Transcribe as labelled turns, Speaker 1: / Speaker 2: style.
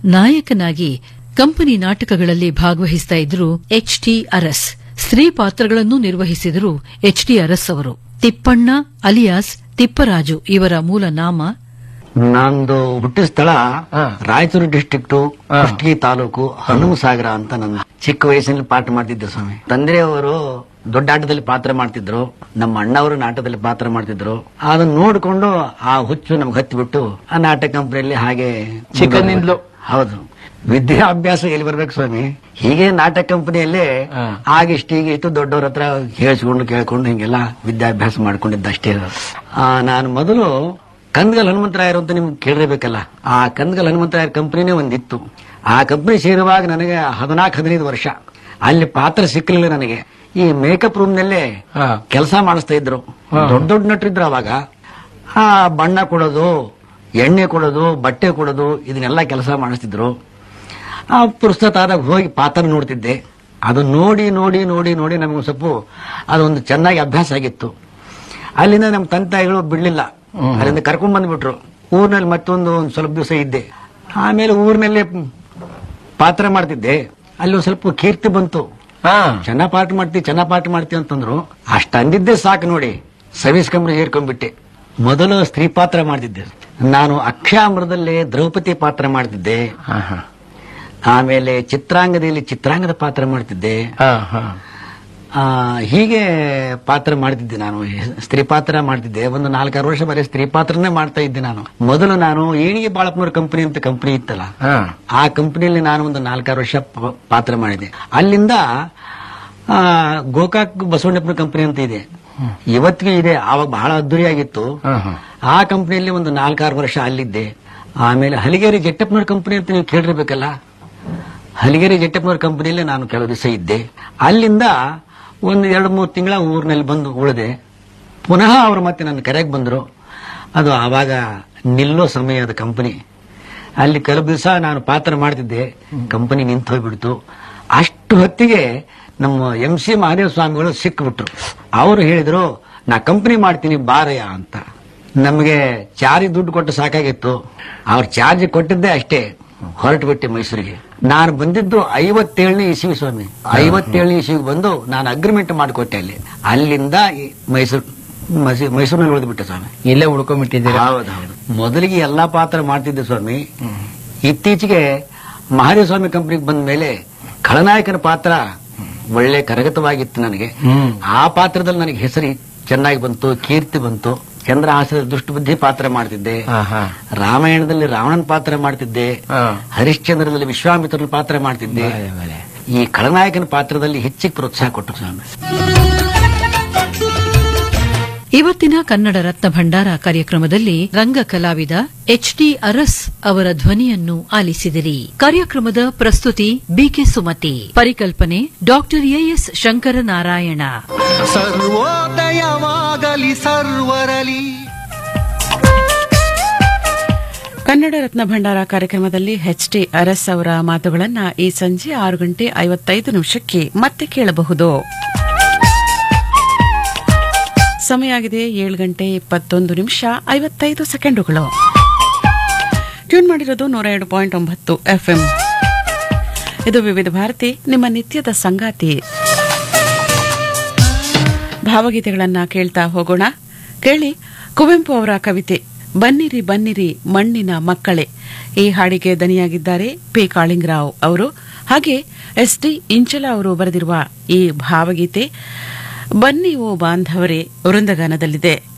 Speaker 1: ನಾಯಕನಾಗಿ ಕಂಪನಿ ನಾಟಕಗಳಲ್ಲಿ ಭಾಗವಹಿಸ್ತಾ ಇದ್ರು ಎಚ್ ಟಿ ಅರಸ್ ಸ್ತ್ರೀ ಪಾತ್ರಗಳನ್ನು ನಿರ್ವಹಿಸಿದರು ಎಚ್ ಟಿ ಅರಸ್ ಅವರು ತಿಪ್ಪಣ್ಣ ಅಲಿಯಾಸ್ ತಿಪ್ಪರಾಜು ಇವರ ಮೂಲ ನಾಮ
Speaker 2: ನಂದು ಹುಟ್ಟಿದ ಸ್ಥಳ ರಾಯಚೂರು ಡಿಸ್ಟ್ರಿಕ್ಟ್ ಕುಷ್ಟಗಿ ತಾಲೂಕು ಹನುಮಸಾಗರ ಅಂತ ನನ್ನ ಚಿಕ್ಕ ವಯಸ್ಸಿನಲ್ಲಿ ಪಾಠ ಮಾಡ್ತಿದ್ದೆ ಸ್ವಾಮಿ ತಂದೆಯವರು ದೊಡ್ಡ ಆಟದಲ್ಲಿ ಪಾತ್ರ ಮಾಡ್ತಿದ್ರು ನಮ್ಮ ಅಣ್ಣವರು ನಾಟಕದಲ್ಲಿ ಪಾತ್ರ ಮಾಡ್ತಿದ್ರು ಅದನ್ನ ನೋಡಿಕೊಂಡು ಆ ಹುಚ್ಚು ನಮ್ಗೆ ಹತ್ತಿಬಿಟ್ಟು ಆ ನಾಟಕ ಕಂಪನಿಯಲ್ಲಿ ಹಾಗೆ
Speaker 3: ಚಿಕ್ಕಂದಿನಿಂದಲೂ?
Speaker 2: ಹೌದು ವಿದ್ಯಾಭ್ಯಾಸ ಎಲ್ಲಿ ಬರ್ಬೇಕು ಸ್ವಾಮಿ ಹೀಗೆ ನಾಟಕ ಕಂಪನಿಯಲ್ಲೇ ಆಗಿಷ್ಟು ಈಗ ಇಷ್ಟು ದೊಡ್ಡವ್ರ ಹತ್ರ ಕೇಳಿಸ್ಕೊಂಡು ಕೇಳ್ಕೊಂಡು ಹಿಂಗೆಲ್ಲ ವಿದ್ಯಾಭ್ಯಾಸ ಮಾಡ್ಕೊಂಡಿದ್ದ ಅಷ್ಟೇ ಆ, ನಾನು ಮೊದಲು ಕಂದಗಲ್ ಹನುಮಂತರಾಯರು ಅಂತ ನಿಮ್ಗೆ ಕೇಳಿರ್ಬೇಕಲ್ಲ ಆ ಕಂದಗಲ್ ಹನುಮಂತರಾಯರ್ ಕಂಪನಿನೇ ಒಂದಿತ್ತು ಆ ಕಂಪನಿ ಸೇರುವಾಗ ನನಗೆ ಹದಿನಾಲ್ಕು ಹದಿನೈದು ವರ್ಷ ಅಲ್ಲಿ ಪಾತ್ರ ಸಿಕ್ಕಲಿಲ್ಲ ನನಗೆ ಈ ಮೇಕಪ್ ರೂಮ್ ನಲ್ಲೇ ಕೆಲಸ ಮಾಡಿಸ್ತಾ ಇದ್ರು ದೊಡ್ಡ ದೊಡ್ಡ ನಟರಿದ್ರು ಅವಾಗ ಆ ಬಣ್ಣ ಕೊಡೋದು ಎಣ್ಣೆ ಕೊಡೋದು ಬಟ್ಟೆ ಕೊಡೋದು ಇದನ್ನೆಲ್ಲ ಕೆಲಸ ಮಾಡಿಸ್ತಿದ್ರು ಆ ಪುಸ್ತಕ ಆದಾಗ ಹೋಗಿ ಪಾತ್ರ ನೋಡ್ತಿದ್ದೆ ಅದು ನೋಡಿ ನೋಡಿ ನೋಡಿ ನೋಡಿ ನಮಗೆ ಸ್ವಲ್ಪ ಅದೊಂದು ಚೆನ್ನಾಗಿ ಅಭ್ಯಾಸ ಆಗಿತ್ತು ಅಲ್ಲಿಂದ ನಮ್ಮ ತಂದೆ ತಾಯಿಗಳು ಬಿಡ್ಲಿಲ್ಲ ಅಲ್ಲಿಂದ ಕರ್ಕೊಂಡ್ ಬಂದ್ಬಿಟ್ರು ಊರಿನಲ್ಲಿ ಮತ್ತೊಂದು ಒಂದು ಸ್ವಲ್ಪ ದಿವಸ ಇದ್ದೆ ಆಮೇಲೆ ಊರಿನಲ್ಲೇ ಪಾತ್ರ ಮಾಡ್ತಿದ್ದೆ ಅಲ್ಲಿ ಒಂದು ಸ್ವಲ್ಪ ಕೀರ್ತಿ ಬಂತು ಚೆನ್ನಾಗ್ ಪಾಠ ಮಾಡ್ತಿ ಚೆನ್ನಾಗ್ ಪಾಠ ಮಾಡ್ತಿ ಅಂತಂದ್ರು ಅಷ್ಟ ಅಂದಿದ್ದೆ ಸಾಕು ನೋಡಿ ಸರ್ವಿಸ್ ಕಂಪ್ನಿ ಸೇರ್ಕೊಂಡ್ಬಿಟ್ಟೆ ಮೊದಲು ಸ್ತ್ರೀ ಪಾತ್ರ ಮಾಡ್ತಿದ್ದೆ ನಾನು ಅಕ್ಷಾಮೃತದಲ್ಲಿ ದ್ರೌಪದಿ ಪಾತ್ರ ಮಾಡ್ತಿದ್ದೆ ಆಮೇಲೆ ಚಿತ್ರಾಂಗದಲ್ಲಿ ಚಿತ್ರಾಂಗದ ಪಾತ್ರ ಮಾಡ್ತಿದ್ದೆ ಆ, ಹೀಗೆ ಪಾತ್ರ ಮಾಡ್ತಿದ್ದೆ ನಾನು ಸ್ತ್ರೀ ಪಾತ್ರ ಮಾಡ್ತಿದ್ದೆ ಒಂದು ನಾಲ್ಕಾರು ವರ್ಷ ಬರೀ ಸ್ತ್ರೀ ಪಾತ್ರನೇ ಮಾಡ್ತಾ ಇದ್ದೆ ನಾನು ಮೊದಲು ನಾನು ಏಣಿಗೆ ಬಾಳಪ್ಪನವ್ರ ಕಂಪನಿ ಅಂತ ಕಂಪನಿ ಇತ್ತಲ್ಲ ಆ ಕಂಪನಿಯಲ್ಲಿ ನಾನು ಒಂದು ನಾಲ್ಕಾರು ವರ್ಷ ಪ- ಪಾತ್ರ ಮಾಡಿದೆ ಅಲ್ಲಿಂದ ಆ, ಗೋಕಾಕ್ ಬಸವಣ್ಣಪ್ಪನ ಕಂಪನಿ ಅಂತ ಇದೆ ಇವತ್ತಿಗೆ ಇದೆ ಆವಾಗ ಬಹಳ ಅದ್ದೂರಿಯಾಗಿತ್ತು ಆ ಕಂಪನಿಯಲ್ಲಿ ಒಂದು ನಾಲ್ಕಾರು ವರ್ಷ ಅಲ್ಲಿದ್ದೆ ಆಮೇಲೆ ಹಲಿಗೇರಿ ಜಟ್ಟಪ್ಪನವ್ರ ಕಂಪನಿ ಅಂತ ನೀವು ಕೇಳಿರ್ಬೇಕಲ್ಲ ಹಲಿಗೇರಿ ಜಟ್ಟಪ್ಪನವ್ರ ಕಂಪನಿಯಲ್ಲಿ ನಾನು ಕೆಲವು ದಿವಸ ಇದ್ದೆ ಅಲ್ಲಿಂದ ಒಂದು ಎರಡು ಮೂರು ತಿಂಗಳ ಊರಿನಲ್ಲಿ ಬಂದು ಉಳಿದೆ ಪುನಃ ಅವರು ಮತ್ತೆ ನನ್ನ ಕರೆಗೆ ಬಂದರು ಅದು ಆವಾಗ ನಿಲ್ಲೋ ಸಮಯ ಅದು ಕಂಪನಿ ಅಲ್ಲಿ ಕೆಲವು ದಿವಸ ನಾನು ಪಾತ್ರ ಮಾಡ್ತಿದ್ದೆ ಕಂಪನಿ ನಿಂತು ಹೋಗ್ಬಿಡ್ತು ಅಷ್ಟು ಹೊತ್ತಿಗೆ ನಮ್ಮ ಎಂ ಸಿ ಮಹಾದೇವ ಸ್ವಾಮಿಗಳು ಸಿಕ್ಬಿಟ್ರು ಅವರು ಹೇಳಿದ್ರು ನಾ ಕಂಪನಿ ಮಾಡ್ತೀನಿ ಬಾರಯ್ಯ ಅಂತ ನಮಗೆ ಚಾರ್ಜ್ ದುಡ್ಡು ಕೊಟ್ಟು ಸಾಕಾಗಿತ್ತು ಅವ್ರು ಚಾರ್ಜ್ ಕೊಟ್ಟಿದ್ದೆ ಅಷ್ಟೇ ಹೊರಟು ಬಿಟ್ಟೆ ಮೈಸೂರಿಗೆ ನಾನು ಬಂದಿದ್ದು ಐವತ್ತೇಳನೇ ಇಸ್ವಿ ಸ್ವಾಮಿ ಐವತ್ತೇಳನೇ ಇಸ್ವಿಗೆ ಬಂದು ನಾನು ಅಗ್ರಿಮೆಂಟ್ ಮಾಡಿಕೊಟ್ಟೆ ಅಲ್ಲಿ ಅಲ್ಲಿಂದ ಈ ಮೈಸೂರು ಮೈಸೂ- ಮೈಸೂರಿನಲ್ಲಿ ಉಳಿದ್ಬಿಟ್ಟೆ ಸ್ವಾಮಿ
Speaker 3: ಇಲ್ಲೇ ಉಳ್ಕೊಂಡ್ಬಿಟ್ಟಿದ್ದೀರಾ
Speaker 2: ಹೌದೌದು ಮೊದಲಿಗೆ ಎಲ್ಲಾ ಪಾತ್ರ ಮಾಡ್ತಿದ್ದೆ ಸ್ವಾಮಿ ಇತ್ತೀಚೆಗೆ ಮಹಾದೇವ ಸ್ವಾಮಿ ಕಂಪನಿಗೆ ಬಂದ ಮೇಲೆ ಖಳನಾಯಕನ ಪಾತ್ರ ಒಳ್ಳೆ ಕರಗತವಾಗಿತ್ತು ನನಗೆ ಆ ಪಾತ್ರದಲ್ಲಿ ನನಗೆ ಹೆಸರು ಚೆನ್ನಾಗಿ ಬಂತು ಕೀರ್ತಿ ಬಂತು ಚಂದ್ರಹಾಸದ ದುಷ್ಟಬುದ್ಧಿ ಪಾತ್ರ ಮಾಡ್ತಿದ್ದೆ ರಾಮಾಯಣದಲ್ಲಿ ರಾವಣನ ಪಾತ್ರ ಮಾಡ್ತಿದ್ದೆ ಹರಿಶ್ಚಂದ್ರದಲ್ಲಿ ವಿಶ್ವಾಮಿತ್ರನ ಪಾತ್ರ ಮಾಡ್ತಿದ್ದೆ ಈ ಖಳನಾಯಕನ ಪಾತ್ರದಲ್ಲಿ ಹೆಚ್ಚಿಗೆ ಪ್ರೋತ್ಸಾಹ ಕೊಟ್ಟರು ಸ್ವಾಮಿ
Speaker 1: ಇವತ್ತಿನ ಕನ್ನಡ ರತ್ನ ಭಂಡಾರ ಕಾರ್ಯಕ್ರಮದಲ್ಲಿ ರಂಗ ಕಲಾವಿದ ಎಚ್ ಟಿ ಅರಸ್ ಅವರ ಧ್ವನಿಯನ್ನು ಆಲಿಸಿದಿರಿ ಕಾರ್ಯಕ್ರಮದ ಪ್ರಸ್ತುತಿ ಬಿಕೆ ಸುಮತಿ ಪರಿಕಲ್ಪನೆ ಡಾಕ್ಟರ್ ಎಎಸ್ ಶಂಕರನಾರಾಯಣ
Speaker 4: ಸರ್ವೋದಯವಾಗಲಿ ಸರ್ವರಲಿ
Speaker 5: ಕನ್ನಡ ರತ್ನ ಭಂಡಾರ ಕಾರ್ಯಕ್ರಮದಲ್ಲಿ ಎಚ್ ಟಿ ಅರಸ್ ಅವರ ಮಾತುಗಳನ್ನ ಈ ಸಂಜೆ ಆರು ಗಂಟೆ ಐವತ್ತೈದು ನಿಮಿಷಕ್ಕೆ ಮತ್ತೆ ಕೇಳಬಹುದು ಸಮಯ ಆಗಿದೆ ಏಳು ಗಂಟೆ ಇಪ್ಪತ್ತೊಂದು ನಿಮಿಷ ಐವತ್ತೈದು ಸೆಕೆಂಡುಗಳು ಟ್ಯೂನ್ ಮಾಡಿರೋದು ನೂರ ಎರಡು ಪಾಯಿಂಟ್ ಒಂಬತ್ತು ಎಫ್ಎಂ ಇದು ವಿವಿಧ ಭಾರತಿ ನಿಮ್ಮ ನಿತ್ಯದ ಸಂಗಾತಿ ಭಾವಗೀತೆಗಳನ್ನ ಕೇಳ್ತಾ ಹೋಗೋಣ ಕೇಳಿ ಕುವೆಂಪು ಅವರ ಕವಿತೆ ಬನ್ನಿರಿ ಬನ್ನಿರಿ ಮಣ್ಣಿನ ಮಕ್ಕಳೇ ಈ ಹಾಡಿಗೆ ದನಿಯಾಗಿದ್ದಾರೆ ಪಿ ಕಾಳಿಂಗರಾವ್ ಅವರು ಹಾಗೆ ಎಸ್ ಡಿ ಇಂಚಲ ಅವರು ಬರೆದಿರುವ ಈ ಭಾವಗೀತೆ ಬನ್ನಿ ಓ ಬಾಂಧವರೇ ವೃಂದಗಾನದಲ್ಲಿದೆ